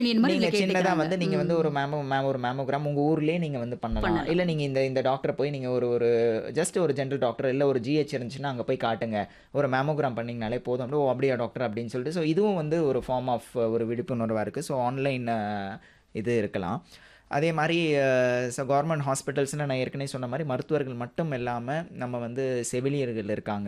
இந்த மாதிரி நீங்க இதுல சின்னதா கேட்டுக்கிறாங்க. வந்து நீங்க வந்து ம். ஒரு மேமோ மேம் ஒரு மேமோகிராம் உங்க ஊர்லயே நீங்க வந்து பண்ணலாம் பண்ணலாம். இல்ல நீங்க இந்த இந்த டாக்டரை போய் நீங்க ஒரு ஒரு ஜஸ்ட் ஒரு ஜென்ரல் டாக்டர் இல்ல ஒரு ஜிஹெச் இருந்துச்சுன்னா அங்க போய் காட்டுங்க ஒரு மேமோகிராம் பண்ணீங்கனாலே போதும் அப்படி, ஓ அப்படியா டாக்டர் அப்படின்னு சொல்லிட்டு ஸோ இதுவும் வந்து ஒரு ஃபார்ம் ஆஃப் ஒரு விழிப்புணர்வா இருக்கு ஸோ ஆன்லைன் இது இருக்கலாம் அதே மாதிரி ஸோ கவர்மெண்ட் ஹாஸ்பிட்டல்ஸ்னு நான் ஏற்கனவே சொன்ன மாதிரி மருத்துவர்கள் மட்டும் இல்லாமல் நம்ம வந்து செவிலியர்கள் இருக்காங்க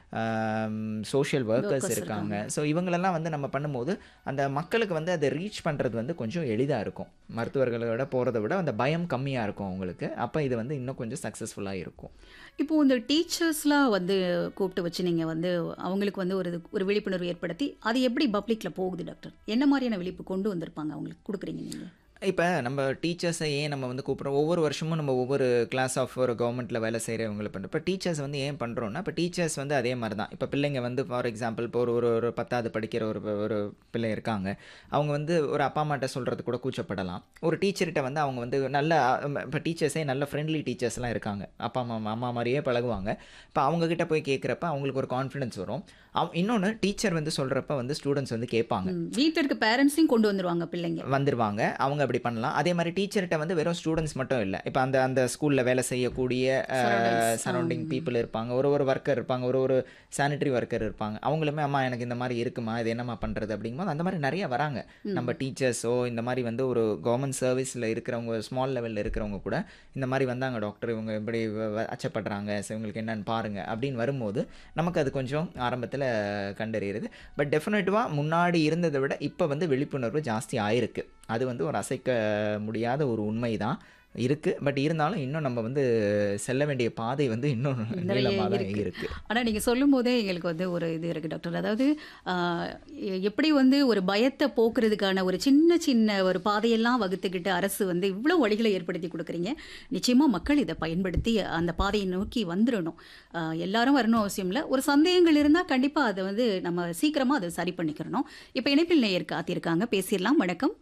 சோஷியல் ஒர்க்கர்ஸ் Workers இருக்காங்க ஸோ இவங்களெல்லாம் வந்து நம்ம பண்ணும்போது அந்த மக்களுக்கு வந்து அதை ரீச் பண்ணுறது வந்து கொஞ்சம் எளிதாக இருக்கும் மருத்துவர்களோட போகிறத விட அந்த பயம் கம்மியாக இருக்கும் அவங்களுக்கு அப்போ இது வந்து இன்னும் கொஞ்சம் சக்ஸஸ்ஃபுல்லாக இருக்கும் இப்போ இந்த டீச்சர்ஸ்லாம் வந்து கூப்பிட்டு வச்சு நீங்க வந்து அவங்களுக்கு வந்து ஒரு ஒரு விழிப்புணர்வு ஏற்படுத்தி அது எப்படி பப்ளிக்ல போகுது டாக்டர் என்ன மாதிரியான விழிப்பு கொண்டு வந்திருப்பாங்க அவங்களுக்கு கொடுக்குறீங்க நீங்க இப்போ நம்ம டீச்சர்ஸை ஏன் நம்ம வந்து கூப்பிட்றோம் ஒவ்வொரு வருஷமும் நம்ம ஒவ்வொரு கிளாஸ் ஆஃப் ஒரு கவர்மெண்ட்டில் வேலை செய்கிறவங்களை பண்ணுறோம் இப்போ டீச்சர்ஸ் வந்து ஏன் பண்ணுறோன்னா இப்போ டீச்சர்ஸ் வந்து அதே மாதிரி தான் இப்போ பிள்ளைங்க வந்து ஃபார் எக்ஸாம்பிள் இப்போ ஒரு ஒரு ஒரு பத்தாவது படிக்கிற ஒரு ஒரு பிள்ளை இருக்காங்க அவங்க வந்து ஒரு அப்பா அம்மாட்ட சொல்கிறது கூட கூச்சப்படலாம் ஒரு டீச்சர்கிட்ட வந்து அவங்க வந்து நல்ல இப்போ டீச்சர்ஸே நல்ல ஃப்ரெண்ட்லி டீச்சர்ஸ்லாம் இருக்காங்க அப்பா அம்மா அம்மா மாதிரியே பழகுவாங்க இப்போ அவங்கக்கிட்ட போய் கேட்குறப்ப அவங்களுக்கு ஒரு கான்ஃபிடன்ஸ் வரும் அவ் இன்னொன்று டீச்சர் வந்து சொல்கிறப்ப வந்து ஸ்டூடெண்ட்ஸ் வந்து கேட்பாங்க ம், வீட்ல இருக்க பேரண்ட்ஸையும் கொண்டு வந்துருவாங்க பிள்ளைங்க வந்துருவாங்க அவங்க அப்படி பண்ணலாம் அதே மாதிரி டீச்சர்கிட்ட வந்து வெறும் ஸ்டூடெண்ட்ஸ் மட்டும் இல்லை இப்போ அந்த அந்த ஸ்கூலில் வேலை செய்யக்கூடிய Surroundings. சரௌண்டிங் பீப்புள் இருப்பாங்க ஒரு ஒரு ஒர்க்கர் இருப்பாங்க ஒரு ஒரு சானிட்டரி ஒர்க்கர் இருப்பாங்க அவங்களுமே அம்மா எனக்கு இந்த மாதிரி இருக்குமா இது என்னம்மா பண்ணுறது அப்படிங்கும்போது அந்த மாதிரி நிறைய வராங்க நம்ம டீச்சர்ஸோ இந்த மாதிரி வந்து ஒரு கவர்மெண்ட் சர்வீஸில் இருக்கிறவங்க ஸ்மால் லெவலில் இருக்கிறவங்க கூட இந்த மாதிரி வந்தாங்க டாக்டர் இவங்க இப்படி வ- வ- அச்சப்படுறாங்க ஸோ இவங்களுக்கு என்னன்னு பாருங்க அப்படின்னு வரும்போது நமக்கு அது கொஞ்சம் ஆரம்பத்தில் கண்டறியறது பட் டெஃபினட்டிவாக முன்னாடி இருந்ததை விட இப்போ வந்து விழிப்புணர்வு ஜாஸ்தி ஆயிருக்கு அது வந்து ஒரு அசைக்க முடியாத ஒரு உண்மை தான் இருக்குது பட் இருந்தாலும் இன்னும் நம்ம வந்து செல்ல வேண்டிய பாதை வந்து இன்னும் நிறைய நீளமாக தான் இருக்கு. இருக்கு ஆனா நீங்க சொல்லும் போதே எங்களுக்கு வந்து ஒரு இது இருக்கு டாக்டர் அதாவது ஆஹ், எ- எப்படி வந்து ஒரு பயத்தை போக்குறதுக்கான ஒரு சின்ன சின்ன ஒரு பாதையெல்லாம் வகுத்துக்கிட்டு அரசு வந்து இவ்வளவு வழிகளை ஏற்படுத்தி கொடுக்குறீங்க நிச்சயமா மக்கள் இதை பயன்படுத்தி அந்த பாதையை நோக்கி வந்துடணும் ஆஹ், எல்லாரும் வரணும் அவசியம் இல்லை ஒரு சந்தேகங்கள் இருந்தா கண்டிப்பா அதை வந்து நம்ம சீக்கிரமா அதை சரி பண்ணிக்கிறணும் இப்ப இணைப்பில் நேயர் காத்திருக்காங்க பேசிடலாம் வணக்கம்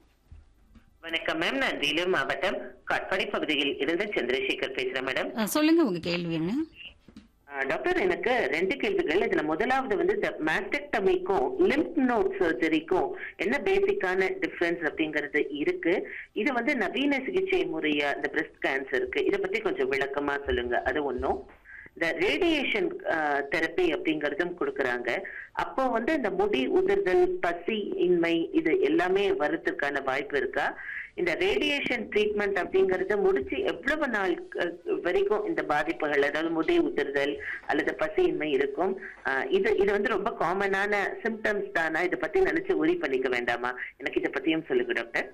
வணக்கம் மேம் நான் வேலூர் மாவட்டம் காட்பாடி பகுதியில் இருந்து சந்திரசேகர் பேசுறேன் மேடம் ஆஹ், சொல்லுங்க உங்க கேள்வி என்ன ஆஹ் டாக்டர் எனக்கு ரெண்டு கேள்விகள் இதுல முதலாவது வந்து இந்த மாஸ்டெக்டமிக்கும் லிம்ப் நோட் சர்ஜரிக்கும் என்ன பேசிக்கான டிஃபரன்ஸ் அப்படிங்கிறது இருக்கு இது வந்து நவீன சிகிச்சை முறையா இந்த பிரஸ்ட் கேன்சருக்கு இதை பத்தி கொஞ்சம் விளக்கமா சொல்லுங்க அது ஒண்ணும் இந்த ரேடியேஷன் தெரப்பி அப்படிங்கறதும் கொடுக்கறாங்க அப்போ வந்து இந்த முடி உதிர்தல் பசி இன்மை இது எல்லாமே வரதுக்கான வாய்ப்பு இருக்கா இந்த ரேடியேஷன் ட்ரீட்மெண்ட் அப்படிங்கறது முடிச்சு எவ்வளவு நாள் அஹ், வரைக்கும் இந்த பாதிப்புகள் அதாவது முடி உதிர்தல் அல்லது பசியின்மை இருக்கும் அஹ், இது இது வந்து ரொம்ப காமனான சிம்டம்ஸ் தானா இதை பத்தி நினைச்சு உரி பண்ணிக்க வேண்டாமா எனக்கு இதை பத்தியும் சொல்லுங்க டாக்டர்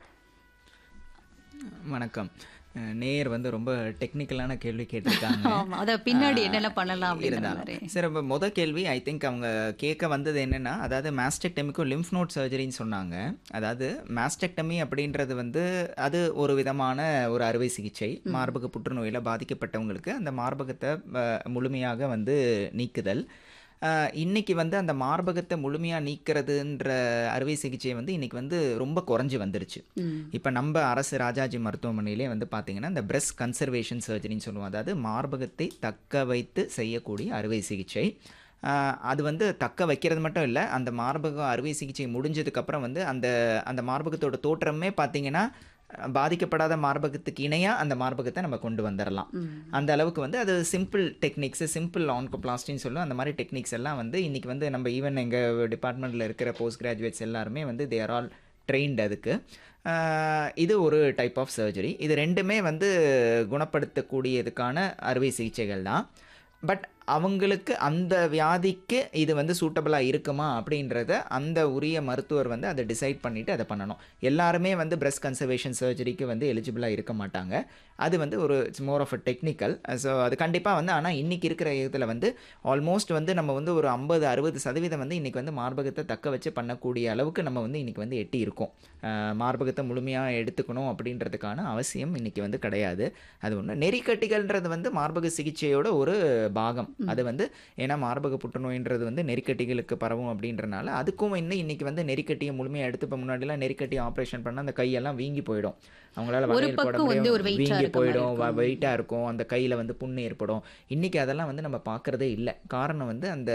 வணக்கம் அஹ் நேயர் வந்து ரொம்ப டெக்னிக்கலான கேள்வி கேட்டிருக்காங்க ஆமா அத பின்னாடி என்னென்ன பண்ணலாம் அப்படிங்கிற இருந்தாலும் மாதிரி சரி இப்போ முத கேள்வி ஐ திங்க் அவங்க கேட்க வந்தது என்னன்னா அதாவது மாஸ்டெக்டமிக்கும் லிம்ஃப் நோட் சர்ஜரின்னு சொன்னாங்க அதாவது மாஸ்டெக்டமி அப்படின்றது வந்து அது ஒரு விதமான ஒரு அறுவை சிகிச்சை மார்பக புற்றுநோயில் பாதிக்கப்பட்டவங்களுக்கு அந்த மார்பகத்தை அஹ், முழுமையாக வந்து நீக்குதல் அஹ், இன்னைக்கு வந்து அந்த மார்பகத்தை முழுமையாக நீக்கிறதுன்ற அறுவை சிகிச்சை வந்து இன்னைக்கு வந்து ரொம்ப குறைஞ்சு வந்துருச்சு ம். இப்போ நம்ம அரசு ராஜாஜி மருத்துவமனையிலே வந்து பார்த்தீங்கன்னா இந்த பிரஸ்ட் கன்சர்வேஷன் சர்ஜரின்னு சொல்லுவோம் அதாவது மார்பகத்தை தக்க வைத்து செய்யக்கூடிய அறுவை சிகிச்சை ஆஹ் அது வந்து தக்க வைக்கிறது மட்டும் இல்லை அந்த மார்பக அறுவை சிகிச்சை முடிஞ்சதுக்கப்புறம் வந்து அந்த அந்த மார்பகத்தோட தோற்றமே பார்த்தீங்கன்னா அஹ் பாதிக்கப்படாத மார்பகத்துக்கு இணையாக அந்த மார்பகத்தை நம்ம கொண்டு வந்துடலாம் ம். அந்த அளவுக்கு வந்து அது சிம்பிள் டெக்னிக்ஸ் சிம்பிள் ஆன்கோபிளாஸ்டின்னு சொல்லுவோம் அந்த மாதிரி டெக்னிக்ஸ் எல்லாம் வந்து இன்னைக்கு வந்து நம்ம ஈவன் எங்கள் டிபார்ட்மெண்ட்டில் இருக்கிற போஸ்ட் கிராஜுவேட்ஸ் எல்லாருமே வந்து தே ஆர் ஆல் ட்ரெயின்ட் அதுக்கு ஆஹ் இது ஒரு டைப் ஆஃப் சர்ஜரி இது ரெண்டுமே வந்து குணப்படுத்தக்கூடியதுக்கான அறுவை சிகிச்சைகள் தான் பட் அவங்களுக்கு அந்த வியாதிக்கு இது வந்து சூட்டபிளாக இருக்குமா அப்படின்றத அந்த உரிய மருத்துவர் வந்து அதை டிசைட் பண்ணிவிட்டு அதை பண்ணணும் எல்லாருமே வந்து பிரஸ்ட் கன்சர்வேஷன் சர்ஜரிக்கு வந்து எலிஜிபிளாக இருக்க மாட்டாங்க அது வந்து ஒரு it's more of a technical so அது கண்டிப்பாக வந்து ஆனால் இன்றைக்கி இருக்கிற இதில் வந்து ஆல்மோஸ்ட் வந்து நம்ம வந்து ஒரு ஐம்பது அறுபது சதவீதம் வந்து இன்றைக்கி வந்து மார்பகத்தை தக்க வச்சு பண்ணக்கூடிய அளவுக்கு நம்ம வந்து இன்றைக்கி வந்து எட்டி இருக்கோம் அஹ் மார்பகத்தை முழுமையாக எடுத்துக்கணும் அப்படின்றதுக்கான அவசியம் இன்றைக்கி வந்து கிடையாது அது ஒன்று நெறிக்கட்டிகள்ன்றது வந்து மார்பக சிகிச்சையோட ஒரு பாகம் அது வந்து ஏன்னா மார்பக புற்றுநோயின்றது வந்து நெறிக்கட்டிகளுக்கு பரவும் அப்படின்றனால அதுக்கும் இன்னும் இன்னைக்கு வந்து நெறிக்கட்டியை முழுமையாக எடுத்து இப்போ முன்னாடிலாம் நெறிக்கட்டி ஆப்ரேஷன் பண்ணால் அந்த கையெல்லாம் வீங்கி போயிடும் அவங்களால ஒரு வளையல் போட பக்கம் வந்து ஒரு முடியும் weight-ஆ வீங்கி இருக்க மாதிரி போயிடும் இருக்கும். வெயிட்டாக இருக்கும் அந்த கையில் வந்து புண்ணு ஏற்படும் இன்னைக்கு அதெல்லாம் வந்து நம்ம பார்க்குறதே இல்லை காரணம் வந்து அந்த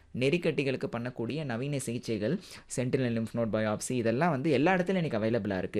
நெறிக்கட்டிகளுக்கு பண்ணக்கூடிய நவீன சிகிச்சைகள் சென்டினல் லிம்ஃப் நோட் பயாப்சி இதெல்லாம் வந்து எல்லா இடத்துலையும் இன்னைக்கு அவைலபிளாக இருக்குது